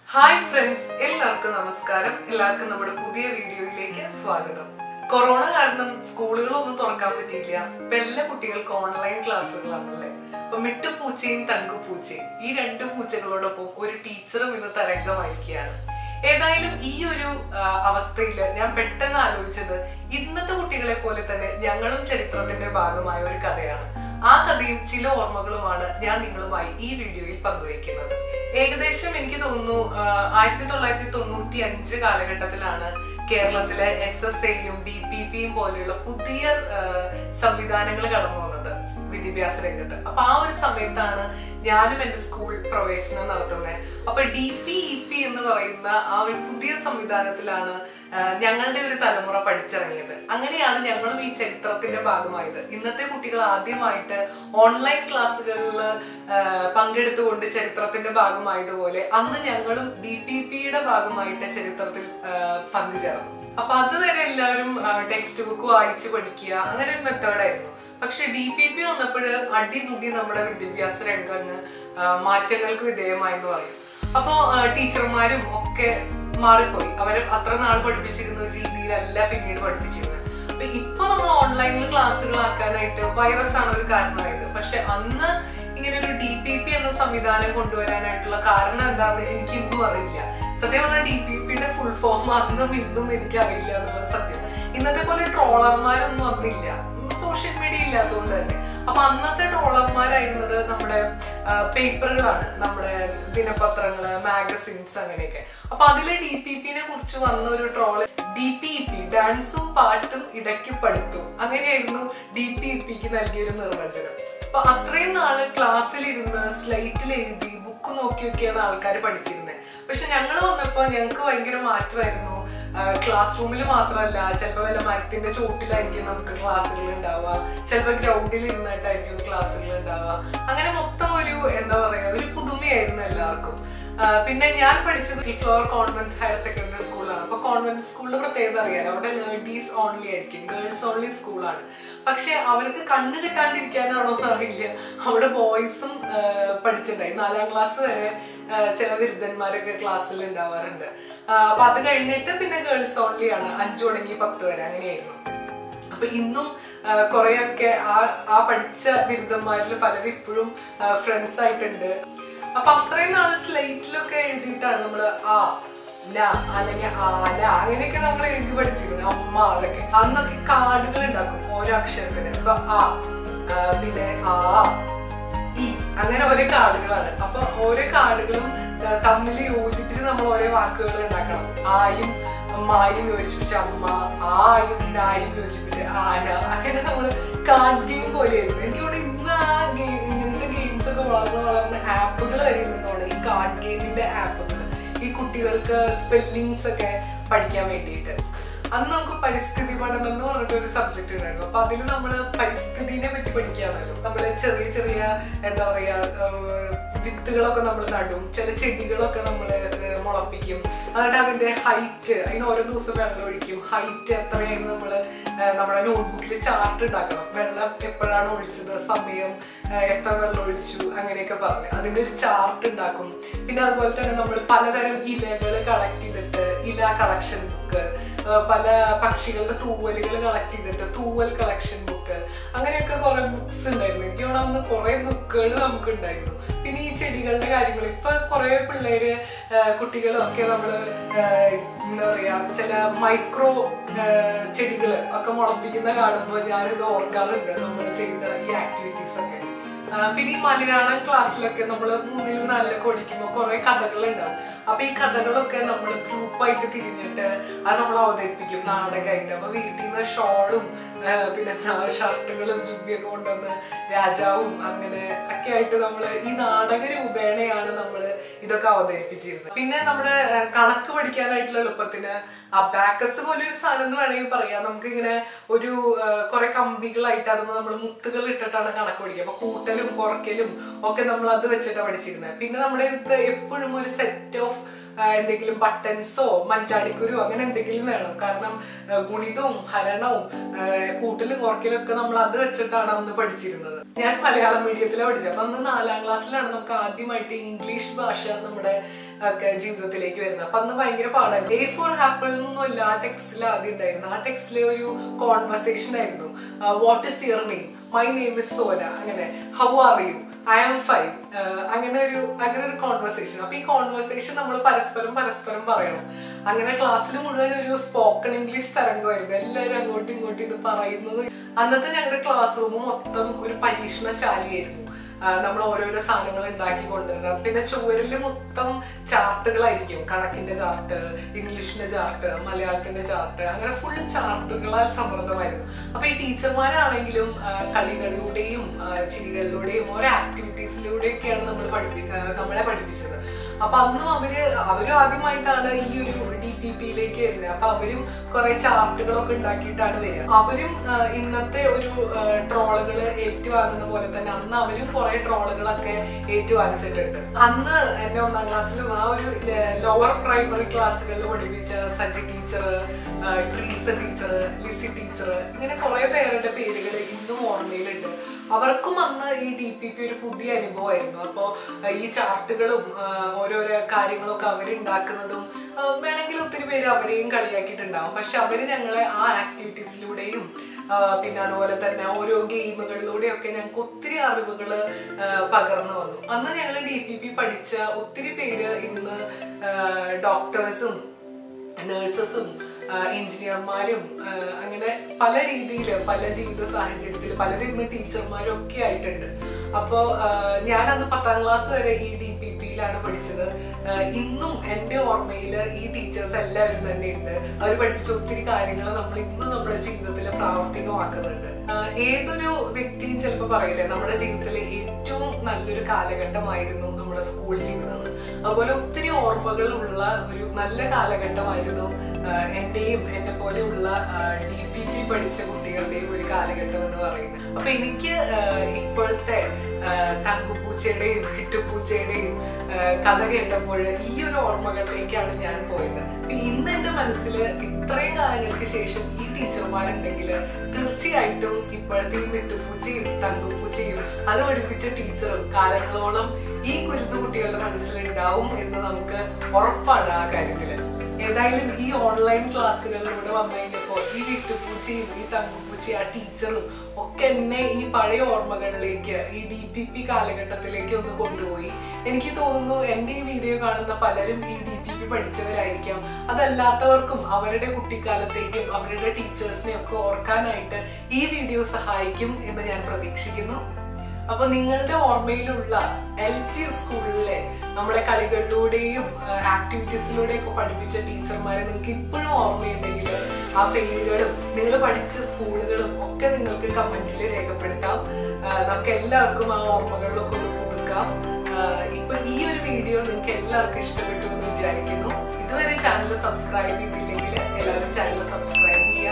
Hi friends എല്ലാവർക്കും നമസ്കാരം എല്ലാവർക്കും നമ്മുടെ പുതിയ വീഡിയോയിലേക്ക് സ്വാഗതം കൊറോണ കാരണം സ്കൂളുകളൊന്നും തുറക്കാൻ പറ്റിയില്ല ഇപ്പൊ എല്ലാ കുട്ടികൾക്ക് ഓൺലൈൻ ക്ലാസ്സുകളാണല്ലേ അപ്പൊ മിട്ടുപൂച്ചയും തങ്കുപൂച്ചയും ഈ രണ്ട് പൂച്ചകളോടൊപ്പം ഒരു ടീച്ചറും ഇന്ന് തരംഗമായിരിക്കുകയാണ് ഏതായാലും ഈ ഒരു അവസ്ഥയിൽ ഞാൻ പെട്ടെന്ന് ആലോചിച്ചത് ഇന്നത്തെ കുട്ടികളെ പോലെ തന്നെ ഞങ്ങളും ചരിത്രത്തിന്റെ ഭാഗമായ ഒരു കഥയാണ് ആ കഥയും ചില ഓർമ്മകളുമാണ് ഞാൻ നിങ്ങളുമായി ഈ വീഡിയോയിൽ പങ്കുവയ്ക്കുന്നത് ഏകദേശം എനിക്ക് തോന്നുന്നു ആയിരത്തി തൊള്ളായിരത്തി തൊണ്ണൂറ്റി അഞ്ച് കാലഘട്ടത്തിലാണ് കേരളത്തിലെ എസ് എസ് എയും ഡി പി പിയും പോലെയുള്ള പുതിയ സംവിധാനങ്ങൾ കടന്നു വന്നത് വിദ്യാഭ്യാസ രംഗത്ത് അപ്പൊ ആ ഒരു സമയത്താണ് ഞാനും എന്റെ സ്കൂൾ പ്രവേശനം നടത്തുന്നത് അപ്പൊ ഡി പി ഇ പി എന്ന് പറയുന്ന ആ ഒരു പുതിയ സംവിധാനത്തിലാണ് ഞങ്ങളുടെ ഒരു തലമുറ പഠിച്ചിറങ്ങിയത് അങ്ങനെയാണ് ഞങ്ങളും ഈ ചരിത്രത്തിന്റെ ഭാഗമായത് ഇന്നത്തെ കുട്ടികൾ ആദ്യമായിട്ട് ഓൺലൈൻ ക്ലാസ്സുകളിൽ പങ്കെടുത്തുകൊണ്ട് ചരിത്രത്തിന്റെ ഭാഗമായതുപോലെ അന്ന് ഞങ്ങളും ഡി പി പിയുടെ ഭാഗമായിട്ട് ചരിത്രത്തിൽ പങ്കുചേർന്നു അപ്പൊ അതുവരെ എല്ലാവരും ടെക്സ്റ്റ് ബുക്ക് വായിച്ച് പഠിക്കുക അങ്ങനെ ഒരു മെത്തേഡായിരുന്നു പക്ഷെ ഡി പി പി വന്നപ്പോൾ അടിമുടി നമ്മുടെ വിദ്യാഭ്യാസ രംഗം മാറ്റങ്ങൾക്ക് വിധേയമായെന്ന് പറയും അപ്പോ ടീച്ചർമാരും ഒക്കെ മാറിപ്പോയി അവരെ അത്ര നാൾ പഠിപ്പിച്ചിരുന്ന ഒരു രീതിയിലല്ല പിന്നീട് പഠിപ്പിച്ചിരുന്നത് അപ്പൊ ഇപ്പൊ നമ്മൾ ഓൺലൈനിൽ ക്ലാസ്സുകളാക്കാനായിട്ട് വൈറസ് ആണ് ഒരു കാരണമായത് പക്ഷെ അന്ന് ഇങ്ങനെ ഒരു ഡി പി പി എന്ന സംവിധാനം കൊണ്ടുവരാനായിട്ടുള്ള കാരണം എന്താണെന്ന് എനിക്ക് ഇന്നും അറിയില്ല സത്യം പറഞ്ഞാൽ ഡി പി പിയുടെ ഫുൾ ഫോം അന്നും ഇന്നും എനിക്ക് അറിയില്ല എന്നുള്ള സത്യം ഇന്നത്തെ പോലെ ട്രോളർമാരൊന്നും അന്നില്ല സോഷ്യൽ മീഡിയ ഇല്ലാത്തതുകൊണ്ട് തന്നെ അപ്പൊ അന്നത്തെ ട്രോളർമാരായിരുന്നത് നമ്മുടെ പേപ്പറുകളാണ് നമ്മുടെ ദിനപത്രങ്ങള് മാഗസിൻസ് അങ്ങനെയൊക്കെ അപ്പൊ അതിലെ ഡി പി പിനെ കുറിച്ച് വന്ന ഒരു troll D P E P ഡാൻസും പാട്ടും ഇടയ്ക്ക് പഠിത്തും അങ്ങനെയായിരുന്നു ഡി പി ഇ പിക്ക് നൽകിയൊരു നിർവചനം അപ്പൊ അത്രയും നാള് ക്ലാസ്സിലിരുന്ന് സ്ലൈറ്റിൽ എഴുതി ബുക്ക് നോക്കിയൊക്കെയാണ് ആൾക്കാർ പഠിച്ചിരുന്നത് പക്ഷെ ഞങ്ങൾ വന്നപ്പോ ഞങ്ങൾക്ക് ഭയങ്കര മാറ്റമായിരുന്നു ക്ലാസ് റൂമിൽ മാത്രമല്ല ചിലപ്പോൾ വല്ല മരത്തിന്റെ ചോട്ടിലായിരിക്കും നമുക്ക് ക്ലാസ്സുകൾ ഉണ്ടാവുക ചിലപ്പോൾ ഗ്രൗണ്ടിൽ ഇരുന്നിട്ടായിരിക്കും ക്ലാസ്സുകൾ ഉണ്ടാവുക അങ്ങനെ മൊത്തം ഒരു എന്താ പറയാ ഒരു പുതുമയായിരുന്നു എല്ലാവർക്കും പിന്നെ ഞാൻ പഠിച്ചത് ഫ്ലോർ കോൺവെന്റ് ഹയർ സെക്കൻഡറി സ്കൂളാണ് അപ്പൊ കോൺവെന്റ് സ്കൂളിന്റെ പ്രത്യേകത അറിയാലോ അവിടെ ലേഡീസ് ഓൺലി ആയിരിക്കും ഗേൾസ് ഓൺലി സ്കൂളാണ് പക്ഷെ അവർക്ക് കണ്ണ് കിട്ടാണ്ടിരിക്കാനാണോ എന്ന് അറിയില്ല അവിടെ ബോയ്സും പഠിച്ചിട്ടുണ്ടായി നാലാം ക്ലാസ് വരെ ചില ബിരുദന്മാരൊക്കെ ക്ലാസ്സിൽ ഉണ്ടാവാറുണ്ട് അപ്പൊ അത് കഴിഞ്ഞിട്ട് പിന്നെ ഗേൾസ് ഓൺലി ആണ് അഞ്ചു തുടങ്ങി പത്ത് വരെ അങ്ങനെയായിരുന്നു അപ്പൊ ഇന്നും കുറെയൊക്കെ ആ ആ പഠിച്ച ബിരുദന്മാരിൽ പലരും ഇപ്പോഴും ഫ്രണ്ട്സ് ആയിട്ടുണ്ട് അപ്പൊ അത്രയും നാൾ സ്ലൈറ്റിലൊക്കെ എഴുതിയിട്ടാണ് നമ്മൾ ആ ന അല്ലെങ്കിൽ ആന അങ്ങനെയൊക്കെ നമ്മൾ എഴുതി പഠിച്ചിരുന്നു അമ്മ അതൊക്കെ അന്നൊക്കെ കാർഡുകൾ ഉണ്ടാക്കും ഓരോ അക്ഷരത്തിന് ഇപ്പൊ ആ പിന്നെ ആ ഇ അങ്ങനെ ഓരോ കാർഡുകളാണ് അപ്പൊ ഓരോ കാർഡുകളും തമ്മിൽ യോജിപ്പിച്ച് നമ്മൾ ഓരോ വാക്കുകൾ ഉണ്ടാക്കണം ആയും മായും യോജിപ്പിച്ച് അമ്മ ആയും നായും യോജിപ്പിച്ച് ആന അങ്ങനെ നമ്മൾ കാർഡ് ഗെയിം പോലെയായിരുന്നു എനിക്ക് തോന്നുന്നു ഇന്ന് ആ ഗെയിം ഇങ്ങനത്തെ ഗെയിംസ് ഒക്കെ വളർന്ന് വളർന്ന് ആപ്പുകൾ വരുന്നതോടെ ഈ കാർഡ് ഗെയിമിന്റെ ആപ്പുകൾ ഈ കുട്ടികൾക്ക് സ്പെല്ലിങ്സ് ഒക്കെ പഠിക്കാൻ വേണ്ടിയിട്ട് അന്ന് നമുക്ക് പരിസ്ഥിതി പഠനം എന്ന് പറഞ്ഞിട്ട് ഒരു സബ്ജക്ട് ഉണ്ടായിരുന്നു അപ്പൊ അതിൽ നമ്മൾ പരിസ്ഥിതിനെ പറ്റി പഠിക്കാമല്ലോ നമ്മൾ ചെറിയ ചെറിയ എന്താ പറയാ വിത്തുകളൊക്കെ നമ്മൾ നടും ചില ചെടികളൊക്കെ നമ്മൾ മുളപ്പിക്കും എന്നിട്ട് അതിന്റെ ഹൈറ്റ് അതിന് ഓരോ ദിവസം വെള്ളം ഒഴിക്കും ഹൈറ്റ് എത്രയായിരുന്നു നമ്മൾ നമ്മുടെ നോട്ട്ബുക്കിൽ ചാർട്ട് ഉണ്ടാക്കണം വെള്ളം എപ്പോഴാണ് ഒഴിച്ചത് സമയം എത്ര വെള്ളം ഒഴിച്ചു അങ്ങനെയൊക്കെ പറഞ്ഞ് അതിന്റെ ഒരു ചാർട്ട് ഉണ്ടാക്കും പിന്നെ അതുപോലെ തന്നെ നമ്മൾ പലതരം ഇലകൾ കളക്ട് ചെയ്തിട്ട് ഇല കളക്ഷൻ ബുക്ക് പല പക്ഷികളുടെ തൂവലുകൾ കളക്ട് ചെയ്തിട്ട് തൂവൽ കളക്ഷൻ ബുക്ക് അങ്ങനെയൊക്കെ കുറെ ബുക്സ് ഉണ്ടായിരുന്നു എനിക്ക് അന്ന് കുറെ ബുക്കുകൾ നമുക്ക് ഉണ്ടായിരുന്നു പിന്നെ ഈ ചെടികളുടെ കാര്യങ്ങൾ ഇപ്പൊ കുറെ പിള്ളേര് കുട്ടികളൊക്കെ നമ്മള് എന്താ പറയാ ചില മൈക്രോ ചെടികൾ ഒക്കെ മുളപ്പിക്കുന്ന കാണുമ്പോൾ ഞാനിത് ഓർക്കാറുണ്ട് നമ്മൾ ചെയ്ത ഈ ആക്ടിവിറ്റീസ് ഒക്കെ പിന്നെ ഈ മലയാളം ക്ലാസ്സിലൊക്കെ നമ്മൾ മൂന്നിലും നാലിലൊക്കെ ഓടിക്കുമ്പോൾ കുറെ കഥകൾ ഉണ്ടാവും അപ്പൊ ഈ കഥകളൊക്കെ നമ്മൾ ഗ്രൂപ്പായിട്ട് തിരിഞ്ഞിട്ട് അത് നമ്മൾ അവതരിപ്പിക്കും നാടകമായിട്ട് അപ്പൊ വീട്ടിൽ നിന്ന് ഷോളും പിന്നെ ഷർട്ടുകളും ജുബിയൊക്കെ കൊണ്ടുവന്ന് രാജാവും അങ്ങനെ ഒക്കെ ആയിട്ട് നമ്മൾ ഈ നാടക രൂപേണയാണ് നമ്മൾ ഇതൊക്കെ അവതരിപ്പിച്ചിരുന്നത് പിന്നെ നമ്മുടെ കണക്ക് പഠിക്കാനായിട്ടുള്ള എളുപ്പത്തിന് അബാക്കസ് പോലെ ഒരു സാധനം എന്ന് വേണമെങ്കിൽ പറയാം നമുക്ക് ഇങ്ങനെ ഒരു കുറെ കമ്പികളായിട്ട് അത് നമ്മൾ മുത്തുകൾ ഇട്ടിട്ടാണ് കണക്ക് പഠിക്കുക അപ്പൊ കൂട്ടലും കുറയ്ക്കലും ഒക്കെ നമ്മൾ അത് വെച്ചിട്ടാണ് പഠിച്ചിരുന്നത് പിന്നെ നമ്മുടെ അടുത്ത് എപ്പോഴും ഒരു സെറ്റ് ഓഫ് ആ, എന്തെങ്കിലും ബട്ടൺസോ മഞ്ചാടിക്കുരുവോ അങ്ങനെ എന്തെങ്കിലും വേണം കാരണം ആ, ഗുണിതവും ഹരണവും ആ, കൂട്ടലും കുറക്കലും ഒക്കെ നമ്മൾ അത് വെച്ചിട്ടാണ് അന്ന് പഠിച്ചിരുന്നത് ഞാൻ മലയാളം മീഡിയത്തിലാണ് പഠിച്ചത് അപ്പൊ അന്ന് നാലാം ക്ലാസ്സിലാണ് നമുക്ക് ആദ്യമായിട്ട് ഇംഗ്ലീഷ് ഭാഷ നമ്മുടെ ഒക്കെ ജീവിതത്തിലേക്ക് വരുന്നത് അപ്പൊ അന്ന് ഭയങ്കര പാടായിരുന്നു എ ഫോർ ആപ്പിൾ എന്നൊന്നും ഇല്ല ആ ടെക്സ്റ്റിൽ ആദ്യം ഉണ്ടായിരുന്നു ആ ടെക്സ്റ്റിലെ ഒരു കോൺവെർസേഷൻ ആയിരുന്നു what is your name my name is Sona അങ്ങനെ how are you I am fine അങ്ങനെ ഒരു അങ്ങനെ ഒരു കോൺവെർസേഷൻ അപ്പൊ ഈ കോൺവെർസേഷൻ നമ്മൾ പരസ്പരം പരസ്പരം പറയണം അങ്ങനെ ക്ലാസ്സിൽ മുഴുവൻ ഒരു സ്പോക്കൺ ഇംഗ്ലീഷ് തരംഗമായിരുന്നു എല്ലാവരും അങ്ങോട്ടും ഇങ്ങോട്ടും ഇത് പറയുന്നത് അന്നത്തെ ഞങ്ങളുടെ ക്ലാസ് റൂം മൊത്തം ഒരു പരീക്ഷണശാലയായിരുന്നു നമ്മൾ ഓരോരോ സാധനങ്ങൾ ഉണ്ടാക്കി കൊണ്ടുവരണം പിന്നെ ചുവരിൽ മൊത്തം ചാർട്ടുകളായിരിക്കും കണക്കിന്റെ ചാർട്ട് ഇംഗ്ലീഷിന്റെ ചാർട്ട് മലയാളത്തിന്റെ ചാർട്ട് അങ്ങനെ ഫുൾ ചാർട്ടുകളാൽ സമൃദ്ധമായിരുന്നു അപ്പൊ ഈ ടീച്ചർമാരാണെങ്കിലും ആ, കളികളിലൂടെയും ആ, ചിരികളിലൂടെയും ഓരോ ആക്ടിവിറ്റീസിലൂടെയൊക്കെയാണ് നമ്മൾ പഠിപ്പി ആ, നമ്മളെ പഠിപ്പിച്ചത് അപ്പൊ അന്നും അവര് അവരും ആദ്യമായിട്ടാണ് ഈ ഒരു ഡി പി പിയിലേക്ക് വരുന്നത് അപ്പൊ അവരും കുറെ ചാർട്ടുകളൊക്കെ ഉണ്ടാക്കിയിട്ടാണ് വരിക അവരും ആ, ഇന്നത്തെ ഒരു ട്രോളുകൾ ഏറ്റുവാങ്ങുന്ന പോലെ തന്നെ അന്ന് അവരും കുറെ ട്രോളുകളൊക്കെ ഏറ്റുവാങ്ങിച്ചിട്ടുണ്ട് അന്ന് എന്നെ ഒന്നാം ക്ലാസ്സിലും ആ ഒരു ലോവർ പ്രൈമറി ക്ലാസ്സുകളിൽ പഠിപ്പിച്ച Saji teacher Treesa teacher Lissy teacher ഇങ്ങനെ കുറെ പേരുടെ പേരുകൾ ഇന്നും ഓർമ്മയിലുണ്ട് അവർക്കും അന്ന് ഈ ഡി പി പി ഒരു പുതിയ അനുഭവമായിരുന്നു അപ്പോൾ ഈ ചാർട്ടുകളും ആ, ഓരോരോ കാര്യങ്ങളൊക്കെ അവരുണ്ടാക്കുന്നതും ആ, വേണമെങ്കിൽ ഒത്തിരി പേര് അവരെയും കളിയാക്കിയിട്ടുണ്ടാവും പക്ഷെ അവര് ഞങ്ങളെ ആ ആക്ടിവിറ്റീസിലൂടെയും ആ, പിന്നെ അതുപോലെ തന്നെ ഓരോ ഗെയിമുകളിലൂടെയൊക്കെ ഞങ്ങൾക്ക് ഒത്തിരി അറിവുകൾ പകർന്നു വന്നു അന്ന് ഞങ്ങൾ ഡി പി പി പഠിച്ച ഒത്തിരി പേര് ഇന്ന് ഡോക്ടേഴ്സും നേഴ്സസും എഞ്ചിനീയർമാരും അങ്ങനെ പല രീതിയിൽ പല ജീവിത സാഹചര്യത്തിൽ പലരും ഇന്ന് ടീച്ചർമാരും ഒക്കെ ആയിട്ടുണ്ട് അപ്പോൾ ഞാൻ അന്ന് പത്താം ക്ലാസ് വരെ ഈ ഡി പി പിയിലാണ് പഠിച്ചത് ആ, ഇന്നും എൻ്റെ ഓർമ്മയിൽ ഈ ടീച്ചേഴ്സ് എല്ലാവരും തന്നെ ഉണ്ട് അവർ പഠിപ്പിച്ച ഒത്തിരി കാര്യങ്ങൾ നമ്മൾ ഇന്നും നമ്മുടെ ജീവിതത്തിൽ പ്രാവർത്തികമാക്കുന്നുണ്ട് ആ, ഏതൊരു വ്യക്തിയും ചിലപ്പോൾ പറയില്ലേ നമ്മുടെ ജീവിതത്തിലെ ഏറ്റവും നല്ലൊരു കാലഘട്ടമായിരുന്നു നമ്മുടെ സ്കൂൾ ജീവിതം എന്ന്. അതുപോലെ ഒത്തിരി ഓർമ്മകൾ ഉള്ള ഒരു നല്ല കാലഘട്ടമായിരുന്നു ആ, എന്റെയും എന്നെ പോലെയുള്ള ഡി പി പി പഠിച്ച കുട്ടികളുടെയും ഒരു കാലഘട്ടം എന്ന് പറയുന്നത് അപ്പൊ എനിക്ക് ആ, ഇപ്പോഴത്തെ ആ, തങ്കുപൂച്ചയുടെയും കിട്ടുപൂച്ചയുടെയും ആ, കഥ കേട്ടപ്പോൾ ഈ ഒരു ഓർമ്മകളിലേക്കാണ് ഞാൻ പോയത് അപ്പൊ ഇന്ന് എന്റെ മനസ്സിൽ ഇത്രയും കാലങ്ങൾക്ക് ശേഷം ഈ ടീച്ചർമാരുണ്ടെങ്കിൽ തീർച്ചയായിട്ടും ഇപ്പോഴത്തെ ഈ മിട്ടുപൂച്ചയും തങ്കുപൂച്ചയും അത് പഠിപ്പിച്ച ടീച്ചറും കാലങ്ങളോളം ഈ കുരുന്നു കുട്ടികളുടെ മനസ്സിലുണ്ടാവും എന്ന് നമുക്ക് ഉറപ്പാണ് ആ കാര്യത്തില് ഏതായാലും ഈ ഓൺലൈൻ ക്ലാസ്സുകളിലൂടെ വന്നു കഴിഞ്ഞപ്പോൾ ഈ വിട്ടുപൂച്ചയും ഈ തങ്കുപൂച്ചയും ആ ടീച്ചറും ഒക്കെ എന്നെ ഈ പഴയ ഓർമ്മകളിലേക്ക് ഈ ഡി പി പി കാലഘട്ടത്തിലേക്ക് ഒന്ന് കൊണ്ടുപോയി എനിക്ക് തോന്നുന്നു എൻ്റെ ഈ വീഡിയോ കാണുന്ന പലരും ഈ ഡി പി പി പഠിച്ചവരായിരിക്കാം അതല്ലാത്തവർക്കും അവരുടെ കുട്ടിക്കാലത്തേക്കും അവരുടെ ടീച്ചേഴ്സിനെയും ഒക്കെ ഓർക്കാനായിട്ട് ഈ വീഡിയോ സഹായിക്കും എന്ന് ഞാൻ പ്രതീക്ഷിക്കുന്നു അപ്പൊ നിങ്ങളുടെ ഓർമ്മയിലുള്ള എൽ പി സ്കൂളിലെ നമ്മളെ കളികളിലൂടെയും ആക്ടിവിറ്റീസിലൂടെയും ഒക്കെ പഠിപ്പിച്ച ടീച്ചർമാരെ നിങ്ങൾക്ക് ഇപ്പോഴും ഓർമ്മയുണ്ടെങ്കിൽ ആ പേരുകളും നിങ്ങൾ പഠിച്ച സ്കൂളുകളും ഒക്കെ നിങ്ങൾക്ക് കമന്റിൽ രേഖപ്പെടുത്താം ആ, നമുക്ക് എല്ലാവർക്കും ആ ഓർമ്മകളിലൊക്കെ ഒന്ന് പുതുക്കാം ആ, ഇപ്പൊ ഈ ഒരു വീഡിയോ നിങ്ങൾക്ക് എല്ലാവർക്കും ഇഷ്ടപ്പെട്ടു എന്ന് വിചാരിക്കുന്നു ഇതുവരെ ചാനൽ സബ്സ്ക്രൈബ് ചെയ്തില്ലെങ്കിൽ എല്ലാവരും ചാനൽ സബ്സ്ക്രൈബ് ചെയ്യുക